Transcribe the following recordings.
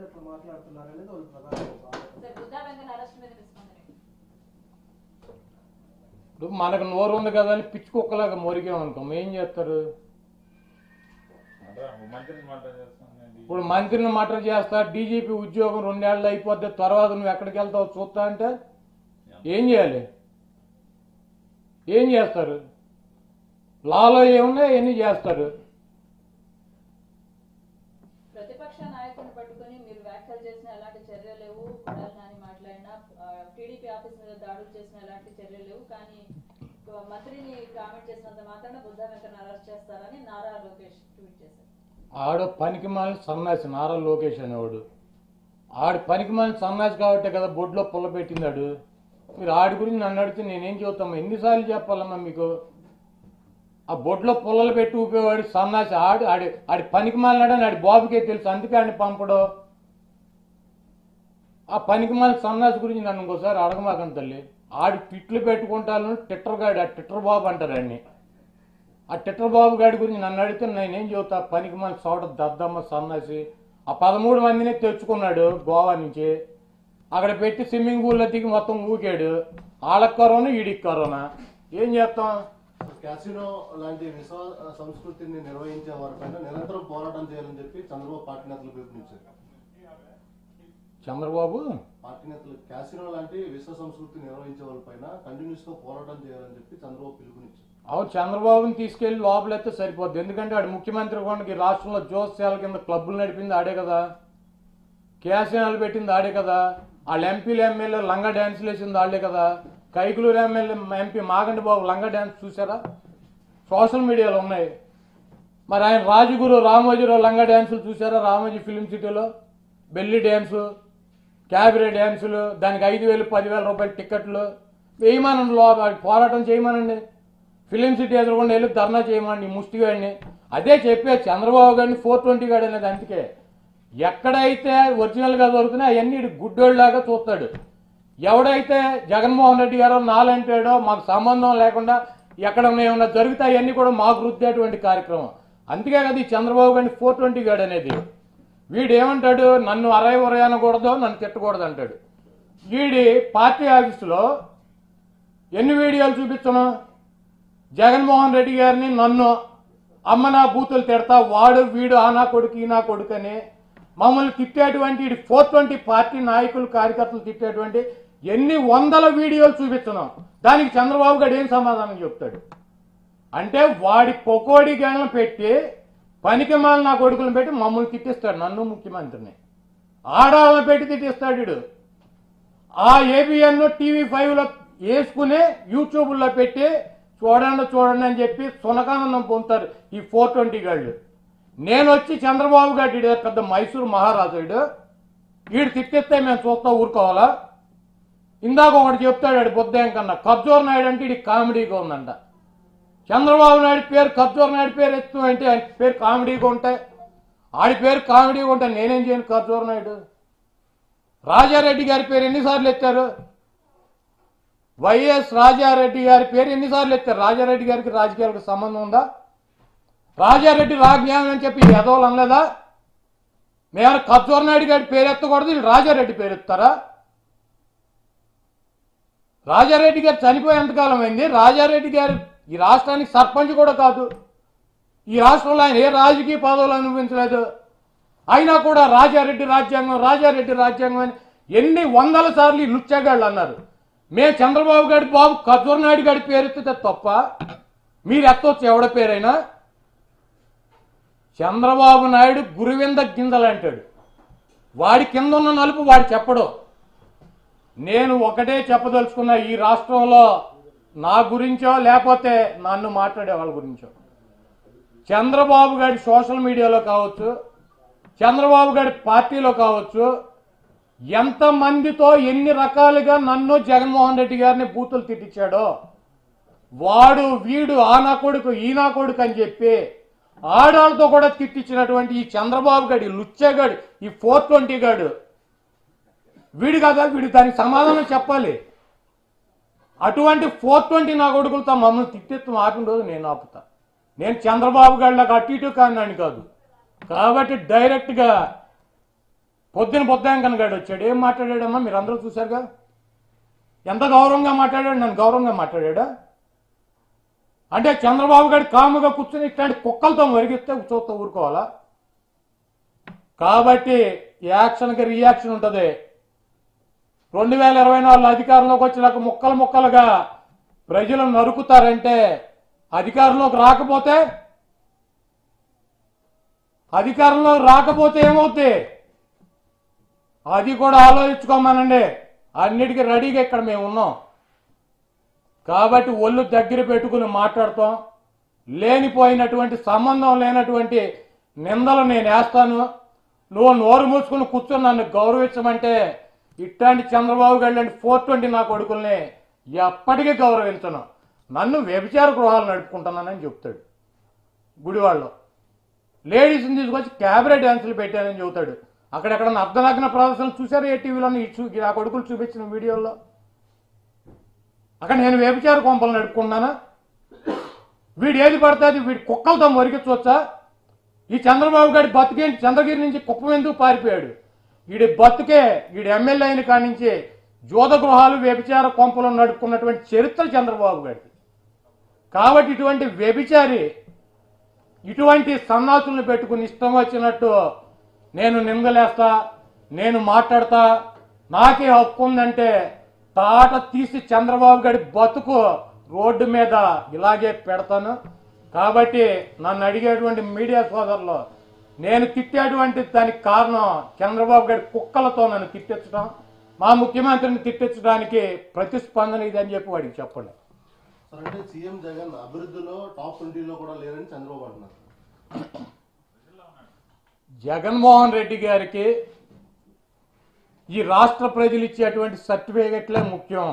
అట్లా మాట్లాడుతున్నారు అనేది వాళ్ళు ప్రధాన ఆరోపణ. సార్ బుద్ధా వెంకన్న అరెస్ట్ మీద మీ స్పందన ఏంటి? ఇప్పుడు మనకు నోరు ఉంది కదా అని పిచ్చి కుక్కలాగా మొరిగామనుకో ఏం చేస్తారు అంటే మంత్రిని మాట చేస్తానండి ఇప్పుడు మంత్రిని మటర్ చేస్తా డీజీపీ ఉద్యోగం రెండేళ్ళు అయిపోతే తర్వాత నువ్వు ఎక్కడికి వెళ్తావు చూస్తా అంటే ఏం చేయాలి ఏం చేస్తారు లాలో ఏమున్నాయి ఎన్ని చేస్తారు ప్రతిపక్ష నాయకుడిని పట్టుకొని మీరు వ్యాఖ్యలు చేసిన ఎలాంటి చర్యలు లేవు కొడాలి నాని మాట్లాడినా టీడీపీ ఆఫీస్ మీద దాడులు చేసిన ఎలాంటి చర్యలు లేవు కానీ ఒక మంత్రిని కామెంట్ చేసినంత మాత్రాన బుద్ధా వెంకన్న అరెస్ట్ చేస్తారని నారా లోకేష్ ట్వీట్ చేశారు ఆడ పనికి మాలిన సన్నాసి నారా లోకేష్ అనేవాడు ఆడి పనికి మాలిన సన్నాసి కాబట్టే కదా బొడ్లో పుల్ల పెట్టిందాడు మీరు ఆడి గురించి నన్ను అడిగితే నేనేం చెబుతామా ఎన్నిసార్లు చెప్పాలమ్మా మీకు ఆ బొడ్లో పుల్లలు పెట్టి ఊపేవాడు సన్నాసి ఆడి ఆడి ఆడి పనికి మాలినాడని ఆడి బాబుకే తెలుసు అందుకే ఆడిని పంపడు ఆ పనికి మాలిన సన్నాసి గురించి నన్ను ఇంకోసారి అడగమాకండి తల్లి ఆడి తిట్లు పెట్టుకుంటాను టిట్టర్ గాడి ఆ టిట్టర్ బాబు అంటారు ఆయన్ని ఆ టిట్టర్ బాబు గారి గురించి నన్ను అడిగితే నేనేం చెబుతా పనికి మన చోట దద్దమ్మ సన్నాసి ఆ పదమూడు మందిని తెచ్చుకున్నాడు గోవా నుంచి అక్కడ పెట్టి స్విమ్మింగ్ పూల్లో దిగి మొత్తం ఊకాడు వాళ్ళకి కరోనా ఈడికి కరోనా ఏం చేస్తాం క్యాసినో లాంటి విశ్వ సంస్కృతిని నిర్వహించే వారిపైన నిరంతరం పోరాటం చేయాలని చెప్పి చంద్రబాబు పార్టీ నేతలు పిలుపునిచ్చారు చంద్రబాబు పార్టీ నేతలు క్యాసినో లాంటి విశ్వ సంస్కృతి నిర్వహించే వాళ్ళపైన కంటిన్యూస్ గా పోరాటం చేయాలని చెప్పి చంద్రబాబు పిలుపునిచ్చారు అవును చంద్రబాబుని తీసుకెళ్లి లోపలైతే సరిపోద్ది ఎందుకంటే ఆడు ముఖ్యమంత్రి కూడా ఈ రాష్ట్రంలో జోస్యాల కింద క్లబ్బులు నడిపింది ఆడే కదా కేసీఆర్లు పెట్టింది ఆడే కదా వాళ్ళ ఎంపీలు ఎమ్మెల్యే లంగా డ్యాన్సులు వేసింది వాళ్ళే కదా కైకులూరు ఎమ్మెల్యే ఎంపీ మాగంటి బాబు లంగా డ్యాన్స్ చూసారా సోషల్ మీడియాలో ఉన్నాయి మరి ఆయన రాజగురు రామోజీరావు లంగా డ్యాన్సులు చూసారా రామోజీ ఫిలిం సిటీలో బెల్లి డ్యాన్సు క్యాబరే డ్యాన్సులు దానికి ఐదు వేలు పదివేల రూపాయల టికెట్లు వేయమనండి లో పోరాటం చేయమనండి ఫిలిం సిటీ ఎదురుకుండా వెళ్ళి ధర్నా చేయమండి ఈ ముష్టిగాడిని అదే చెప్పే చంద్రబాబు గారిని ఫోర్ ట్వంటీ గాడు అనేది అందుకే ఎక్కడైతే ఒరిజినల్గా దొరుకుతున్నాయి అవన్నీ ఈడు గుడ్డోళ్ళలాగా చూస్తాడు ఎవడైతే జగన్మోహన్ రెడ్డి గారో నాలంటాడో మాకు సంబంధం లేకుండా ఎక్కడ ఏమన్నా జరుగుతాయి అవన్నీ కూడా మాకు రుద్దేటువంటి కార్యక్రమం అందుకే కదా ఈ చంద్రబాబు గారిని ఫోర్ ట్వంటీ గాడు అనేది వీడు ఏమంటాడు నన్ను అరవై ఉరై అనకూడదు నన్ను తిట్టకూడదు అంటాడు వీడి పార్టీ ఆఫీసులో ఎన్ని వీడియోలు చూపించను జగన్మోహన్ రెడ్డి గారిని నన్ను అమ్మ నా బూతులు తిడతా వాడు వీడు ఆ నా కొడుకు ఈ నా కొడుకు అని మమ్మల్ని తిట్టేటువంటి ఫోర్ ట్వంటీ పార్టీ నాయకులు కార్యకర్తలు తిట్టేటువంటి ఎన్ని వందల వీడియోలు చూపించను దానికి చంద్రబాబు గారు ఏం సమాధానం చెప్తాడు అంటే వాడి పొకోడి గేళ్ళను పెట్టి పనికి మాల నా కొడుకులను పెట్టి మమ్మల్ని తిట్టిస్తాడు నన్ను ముఖ్యమంత్రిని ఆడాలను పెట్టి తిట్టిస్తాడు వీడు ఆ ఏబిఎన్ టీవీ ఫైవ్ లో వేసుకుని యూట్యూబ్ లో పెట్టి చూడండి చూడండి అని చెప్పి సునకానందం పొందుతారు ఈ ఫోర్ ట్వంటీ గాళ్ళు నేను వచ్చి చంద్రబాబు గారు ఈడు పెద్ద మైసూరు మహారాజు వీడు వీడు తిట్టిస్తే మేము చూస్తా ఊరుకోవాలా ఇందాక ఒకటి చెప్తాడు ఆడు బుద్ధం కన్నా ఖర్జూర్ నాయుడు అంటే ఇది కామెడీగా ఉందంట చంద్రబాబు నాయుడు పేరు ఖర్జూర్ నాయుడు పేరు ఎత్తు అంటే ఆయన పేరు కామెడీగా ఉంటాయి ఆడి పేరు కామెడీగా ఉంటాయి నేనేం చేయను ఖర్జూర్ నాయుడు రాజారెడ్డి గారి పేరు ఎన్నిసార్లు ఎత్తారు వైఎస్ రాజారెడ్డి గారి పేరు ఎన్నిసార్లు ఎత్తారు రాజారెడ్డి గారికి రాజకీయాలకు సంబంధం ఉందా రాజారెడ్డి రాజ్ఞానం అని చెప్పి ఎదవలు అనలేదా మేము ఖర్జూర్ నాయుడు గారి పేరు ఎత్తకూడదు వీళ్ళు రాజారెడ్డి పేరు ఎత్తారా రాజారెడ్డి గారు చనిపోయేంతకాలం అయింది రాజారెడ్డి గారు ఈ రాష్ట్రానికి సర్పంచ్ కూడా కాదు ఈ రాష్ట్రంలో ఆయన ఏ రాజకీయ పదవులు అనుభవించలేదు అయినా కూడా రాజారెడ్డి రాజ్యాంగం రాజారెడ్డి రాజ్యాంగం అని ఎన్ని వందల సార్లు ఈ లుచ్చగాళ్ళు అన్నారు మేము చంద్రబాబు గారి బాబు ఖర్జూర్ నాయుడు గారి పేరు ఎత్తితే తప్ప మీరు ఎత్తవచ్చు ఎవడ పేరైనా చంద్రబాబు నాయుడు గురువింద గింజలు అంటాడు వాడి కింద ఉన్న నలుపు వాడు చెప్పడు నేను ఒకటే చెప్పదలుచుకున్నా ఈ రాష్ట్రంలో నా గురించో లేకపోతే నన్ను మాట్లాడే వాళ్ళ గురించో చంద్రబాబు గారి సోషల్ మీడియాలో కావచ్చు చంద్రబాబు గారి పార్టీలో కావచ్చు ఎంతమందితో ఎన్ని రకాలుగా నన్ను జగన్మోహన్ రెడ్డి గారిని బూతులు తిట్టించాడో వాడు వీడు ఆ నా కొడుకు ఈ నా కొడుకు అని చెప్పి ఆడాలతో కూడా తిట్టించినటువంటి ఈ చంద్రబాబు గాడి లుచ్చగాడు ఈ ఫోర్ ట్వంటీ గాడు వీడు కదా వీడు దానికి సమాధానం చెప్పాలి అటువంటి ఫోర్ ట్వంటీ నా కొడుకులతో మమ్మల్ని తిట్టెత్తు ఆపిన రోజు నేను ఆపుతా నేను చంద్రబాబు గారిలాగా అటు ఇటు కాన్నాను కాదు కాబట్టి డైరెక్ట్గా పొద్దున బుద్ధాంకన్ గాడు వచ్చాడు ఏం మాట్లాడాడమ్మా మీరు అందరూ చూశారుగా ఎంత గౌరవంగా మాట్లాడాడు నన్ను గౌరవంగా మాట్లాడాడా అంటే చంద్రబాబు గారు కాముగా కూర్చుని ఇట్లాంటి కుక్కలతో మరిగిస్తే చూస్తా ఊరుకోవాలా కాబట్టి యాక్షన్కి రియాక్షన్ ఉంటుంది రెండు వేల ఇరవై నాలుగు అధికారంలోకి వచ్చినాక ముక్కలు ముక్కలుగా ప్రజలు నరుకుతారంటే అధికారంలోకి రాకపోతే అధికారంలో రాకపోతే ఏమవుద్ది అది కూడా ఆలోచించుకోమనండి అన్నిటికీ రెడీగా ఇక్కడ మేము ఉన్నాం కాబట్టి ఒళ్ళు దగ్గర పెట్టుకుని మాట్లాడతాం లేనిపోయినటువంటి సంబంధం లేనటువంటి నిందలు నేను వేస్తాను నువ్వు నోరు మూసుకుని కూర్చొని నన్ను గౌరవించమంటే ఇట్లాంటి చంద్రబాబు గారు లాంటి ఫోర్ ట్వంటీ నా కొడుకుల్ని ఎప్పటికీ గౌరవించను నన్ను వ్యభిచార గృహాలు నడుపుకుంటున్నానని చెప్తాడు గుడివాడలో లేడీస్ని తీసుకొచ్చి క్యాబరే డ్యాన్సులు పెట్టానని చెబుతాడు అక్కడెక్కడ అర్ధనగ్న ప్రదర్శనలు చూశారు ఏ టీవీలో ఆ కొడుకులు చూపించిన వీడియోలో అక్కడ నేను వ్యభిచార కొంపలు నడుపుకున్నానా వీడు ఏది పడుతుంది వీడి కుక్కలతో మొరిగించవచ్చా ఈ చంద్రబాబు గారి బతుకేంటి చంద్రగిరి నుంచి కుప్పం ఎందుకు పారిపోయాడు వీడి బతుకే వీడి ఎమ్మెల్యే అయిన కాడి నుంచి జోద గృహాలు వ్యభిచార కొంపలు నడుపుకున్నటువంటి చరిత్ర చంద్రబాబు గారికి కాబట్టి ఇటువంటి వ్యభిచారి ఇటువంటి సన్నాసులను పెట్టుకుని ఇష్టం వచ్చినట్టు నేను నిందలేస్తా నేను మాట్లాడతా నాకే హక్కు ఉందంటే తాట తీసి చంద్రబాబు గారి బతుకు రోడ్డు మీద ఇలాగే పెడతాను కాబట్టి నన్ను అడిగేటువంటి మీడియా సోదరులు నేను తిట్టేటువంటి దానికి కారణం చంద్రబాబు గారి కుక్కలతో నన్ను తిట్టించడం మా ముఖ్యమంత్రిని తిట్టించడానికి ప్రతిస్పందన ఇదని చెప్పి వాడికి చెప్పండి సార్ అంటే సీఎం జగన్ అభివృద్ధిలో టాప్ ట్వంటీలో కూడా లేరని చంద్రబాబు అంటున్నారు జగన్మోహన్ రెడ్డి గారికి ఈ రాష్ట్ర ప్రజలు ఇచ్చేటువంటి సర్టిఫికెట్లే ముఖ్యం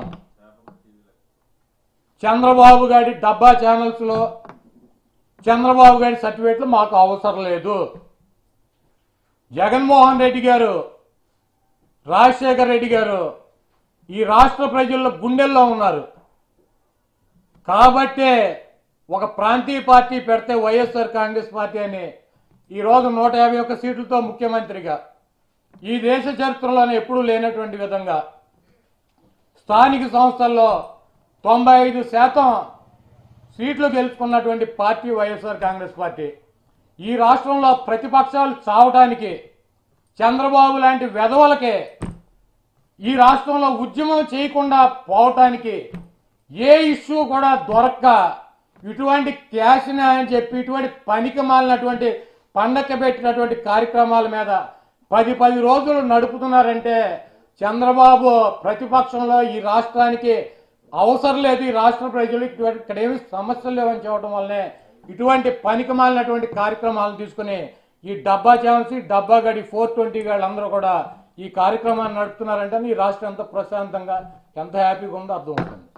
చంద్రబాబు గారి డబ్బా ఛానల్స్ లో చంద్రబాబు గారి సర్టిఫికెట్లు మాకు అవసరం లేదు జగన్మోహన్ రెడ్డి గారు రాజశేఖర్ రెడ్డి గారు ఈ రాష్ట్ర ప్రజల్లో గుండెల్లో ఉన్నారు కాబట్టే ఒక ప్రాంతీయ పార్టీ పెడితే వైఎస్ఆర్ కాంగ్రెస్ పార్టీ అని ఈ రోజు నూట యాభై ఒక్క సీట్లతో ముఖ్యమంత్రిగా ఈ దేశ చరిత్రలోనే ఎప్పుడూ లేనటువంటి విధంగా స్థానిక సంస్థల్లో తొంభై ఐదు శాతం సీట్లు గెలుచుకున్నటువంటి పార్టీ వైఎస్ఆర్ కాంగ్రెస్ పార్టీ ఈ రాష్ట్రంలో ప్రతిపక్షాలు చావటానికి చంద్రబాబు లాంటి వెధవలకే ఈ రాష్ట్రంలో ఉద్యమం చేయకుండా పోవటానికి ఏ ఇష్యూ కూడా దొరక్క ఇటువంటి క్యాష్ని అని చెప్పి ఇటువంటి పనికి మాలినటువంటి పండగ పెట్టినటువంటి కార్యక్రమాల మీద పది పది రోజులు నడుపుతున్నారంటే చంద్రబాబు ప్రతిపక్షంలో ఈ రాష్ట్రానికి అవసరం లేదు ఈ రాష్ట్ర ప్రజలు ఇటువంటి ఇక్కడ ఏమి సమస్యలు లేవని చెప్పడం వల్లనే ఇటువంటి పనికి మాలినటువంటి కార్యక్రమాలు తీసుకుని ఈ డబ్బా ఛాన్స్ ఈ డబ్బా గడి ఫోర్ ట్వంటీ వాళ్ళందరూ కూడా ఈ కార్యక్రమాన్ని నడుపుతున్నారంటే ఈ రాష్ట్రం ఎంత ప్రశాంతంగా ఎంత హ్యాపీగా ఉందో అర్థమవుతుంది